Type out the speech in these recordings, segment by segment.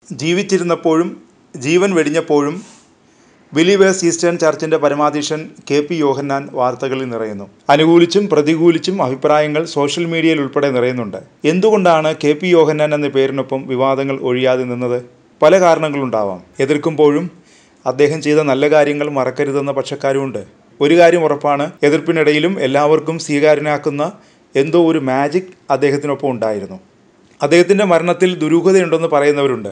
ജീവിച്ചിരുന്നപ്പോഴും ജീവൻ വെടിഞ്ഞപ്പോഴും Believers Eastern ചർച്ചിൻ്റെ പരമാധീശൻ കെ പി യോഹന്നാൻ വാർത്തകളിൽ നിറയുന്നു അനുകൂലിച്ചും പ്രതികൂലിച്ചും അഭിപ്രായങ്ങൾ സോഷ്യൽ മീഡിയയിൽ ഉൾപ്പെടെ നിറയുന്നുണ്ട് എന്തുകൊണ്ടാണ് കെ പി യോഹന്നാൻ എന്ന പേരിനൊപ്പം വിവാദങ്ങൾ ഒഴിയാതെ നിന്നത് പല കാരണങ്ങളുണ്ടാവാം എതിർക്കുമ്പോഴും അദ്ദേഹം ചെയ്ത നല്ല കാര്യങ്ങൾ മറക്കരുതെന്ന പക്ഷക്കാരുമുണ്ട് ഒരു കാര്യം ഉറപ്പാണ് എതിർപ്പിനിടയിലും എല്ലാവർക്കും സ്വീകാര്യനാക്കുന്ന എന്തോ ഒരു മാജിക് അദ്ദേഹത്തിനൊപ്പം ഉണ്ടായിരുന്നു അദ്ദേഹത്തിൻ്റെ മരണത്തിൽ ദുരൂഹതയുണ്ടെന്ന് പറയുന്നവരുണ്ട്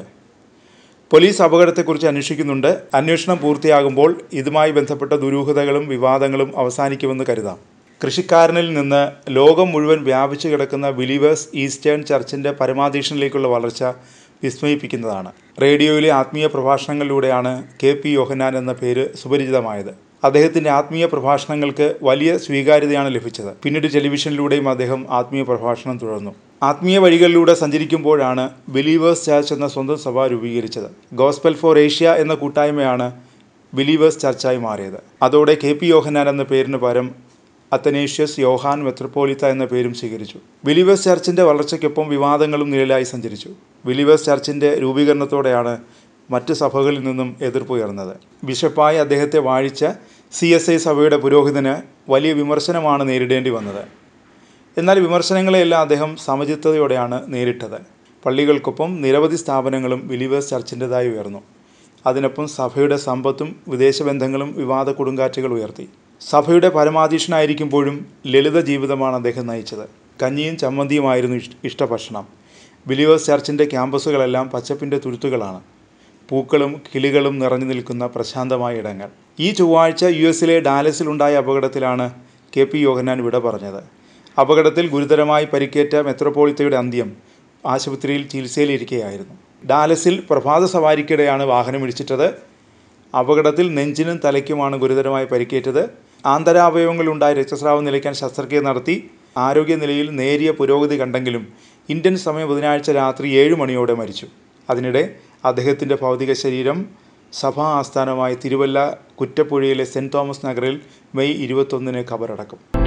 പോലീസ് അപകടത്തെക്കുറിച്ച് അന്വേഷിക്കുന്നുണ്ട് അന്വേഷണം പൂർത്തിയാകുമ്പോൾ ഇതുമായി ബന്ധപ്പെട്ട ദുരൂഹതകളും വിവാദങ്ങളും അവസാനിക്കുമെന്ന് കരുതാം കൃഷിക്കാരനിൽ നിന്ന് ലോകം മുഴുവൻ വ്യാപിച്ചു കിടക്കുന്ന ബിലീവേഴ്സ് ഈസ്റ്റേൺ ചർച്ചിൻ്റെ പരമാധീഷനിലേക്കുള്ള വളർച്ച വിസ്മയിപ്പിക്കുന്നതാണ് റേഡിയോയിലെ ആത്മീയ പ്രഭാഷണങ്ങളിലൂടെയാണ് കെ പി യോഹന്നാൻ എന്ന പേര് സുപരിചിതമായത് അദ്ദേഹത്തിൻ്റെ ആത്മീയ പ്രഭാഷണങ്ങൾക്ക് വലിയ സ്വീകാര്യതയാണ് ലഭിച്ചത് പിന്നീട് ടെലിവിഷനിലൂടെയും അദ്ദേഹം ആത്മീയ പ്രഭാഷണം തുടർന്നു ആത്മീയ വഴികളിലൂടെ സഞ്ചരിക്കുമ്പോഴാണ് ബിലീവേഴ്സ് ചർച്ച് എന്ന സ്വന്തം സഭ രൂപീകരിച്ചത് ഗോസ്പൽ ഫോർ ഏഷ്യ എന്ന കൂട്ടായ്മയാണ് ബിലീവേഴ്സ് ചർച്ചായി മാറിയത് അതോടെ കെ പി യോഹന്നാൻ എന്ന പേരിന് പകരം അത്തനേഷ്യസ് യോഹാൻ മെത്രോപോലിത്ത എന്ന പേരും സ്വീകരിച്ചു ബിലീവേഴ്സ് ചർച്ചിൻ്റെ വളർച്ചയ്ക്കൊപ്പം വിവാദങ്ങളും നിഴലായി സഞ്ചരിച്ചു ബിലീവേഴ്സ് ചർച്ചിൻ്റെ രൂപീകരണത്തോടെയാണ് മറ്റ് സഭകളിൽ നിന്നും എതിർപ്പുയർന്നത് ബിഷപ്പായി അദ്ദേഹത്തെ വാഴിച്ച സി എസ് ഐ സഭയുടെ പുരോഹിതന് വലിയ വിമർശനമാണ് നേരിടേണ്ടി വന്നത് എന്നാൽ വിമർശനങ്ങളെയെല്ലാം അദ്ദേഹം സമചിത്തതയോടെയാണ് നേരിട്ടത് പള്ളികൾക്കൊപ്പം നിരവധി സ്ഥാപനങ്ങളും ബിലീവേഴ്സ് ചർച്ചിൻ്റെതായി ഉയർന്നു അതിനൊപ്പം സഭയുടെ സമ്പത്തും വിദേശ ബന്ധങ്ങളും വിവാദ കൊടുങ്കാറ്റുകൾ ഉയർത്തി സഭയുടെ പരമാധീശനായിരിക്കുമ്പോഴും ലളിത ജീവിതമാണ് അദ്ദേഹം നയിച്ചത് കഞ്ഞിയും ചമ്മന്തിയുമായിരുന്നു ഇഷ് ഇഷ്ടഭക്ഷണം ബിലീവേഴ്സ് ചർച്ചിൻ്റെ ക്യാമ്പസുകളെല്ലാം പച്ചപ്പിൻ്റെ തുരുത്തുകളാണ് പൂക്കളും കിളികളും നിറഞ്ഞു നിൽക്കുന്ന പ്രശാന്തമായ ഇടങ്ങൾ ഈ ചൊവ്വാഴ്ച യു എസിലെ ഡാലസിലുണ്ടായ അപകടത്തിലാണ് കെ പി യോഹന്നാൻ വിട പറഞ്ഞത് അപകടത്തിൽ ഗുരുതരമായി പരിക്കേറ്റ മെത്രോപോളിത്തയുടെ അന്ത്യം ആശുപത്രിയിൽ ചികിത്സയിലിരിക്കുകയായിരുന്നു ഡാലസിൽ പ്രഭാത സവാരിക്കിടെയാണ് വാഹനമിടിച്ചിട്ടത് അപകടത്തിൽ നെഞ്ചിനും തലയ്ക്കുമാണ് ഗുരുതരമായി പരിക്കേറ്റത് ആന്തരാവയവങ്ങളുണ്ടായ രക്തസ്രാവം നിലയ്ക്കാൻ ശസ്ത്രക്രിയ നടത്തി ആരോഗ്യനിലയിൽ നേരിയ പുരോഗതി കണ്ടെങ്കിലും ഇന്ത്യൻ സമയം ബുധനാഴ്ച രാത്രി ഏഴ് മണിയോടെ മരിച്ചു അതിനിടെ അദ്ദേഹത്തിൻ്റെ ഭൗതിക ശരീരം സഭാ ആസ്ഥാനമായ തിരുവല്ല കുറ്റപ്പുഴയിലെ സെൻറ് തോമസ് നഗറിൽ മെയ് ഇരുപത്തൊന്നിന് ഖബറടക്കും